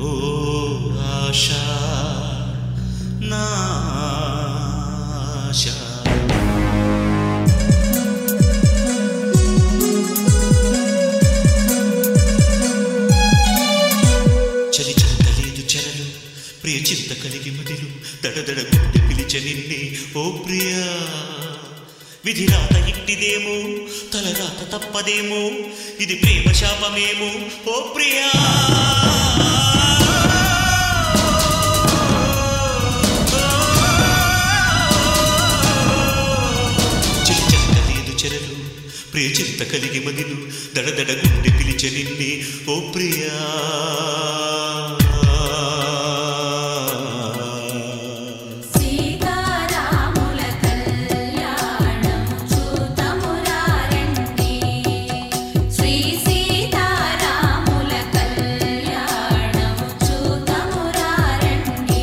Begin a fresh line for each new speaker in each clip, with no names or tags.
ఓ ఆశా నా ఆశా చలి చింత లేదు చెరలు ప్రియ చింత కలిగి మదిలు దడదడ గుండె పిలిచ నిన్నే ఓ ప్రియా విధి రాత ఇట్టిదేమో తలరాత తప్పదేమో ఇది ప్రేమ శాపమేమో ఓ ప్రియా చలి చింత లేదు చెరలు ప్రియ చింత కలిగి మదిలు దడదడ గుండె పిలిచ నిన్నే ఓ ప్రియా
సీతారాముల కళ్యాణం చూతమురారండి శ్రీ సీతారాముల కళ్యాణం చూతమురారండి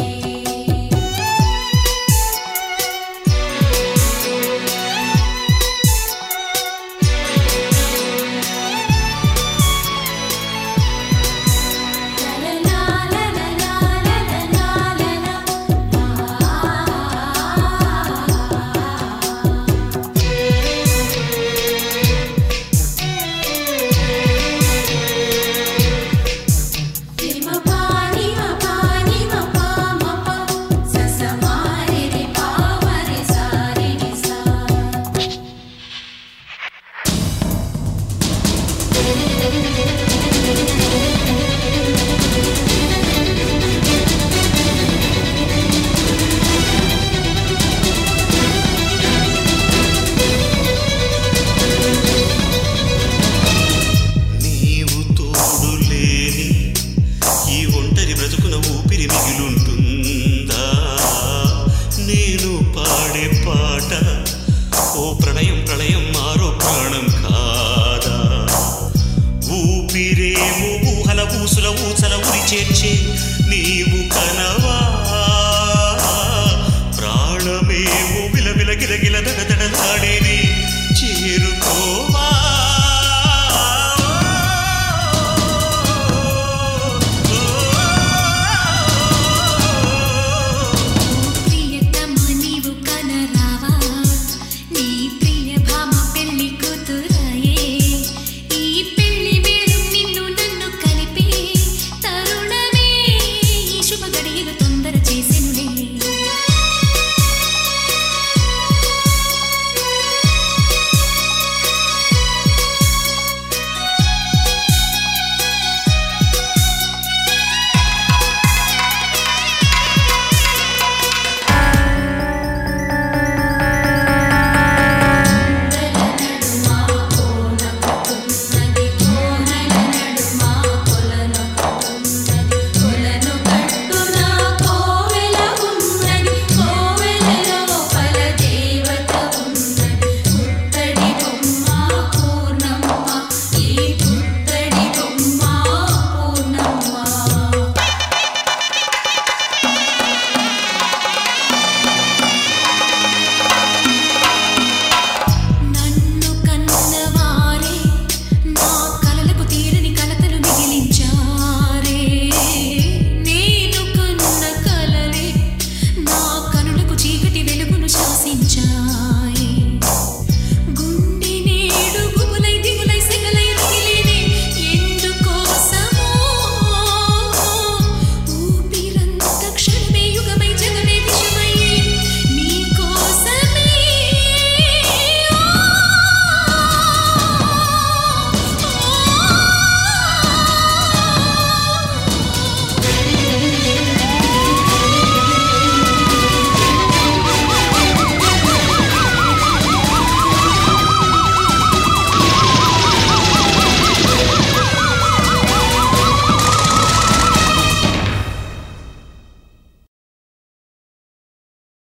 నీవు తోడు లేని ఈ ఒంటరి బ్రతుకున ఊపిరి మిగిలుంటుందా నేను పాడే పాట ఓ ప్రణయం ప్రళయం మారో ప్రాణం కాదా ఊపిరేమో ఊహల ఊసుల ఊసల ఉరి చేర్చే నీవు కనవ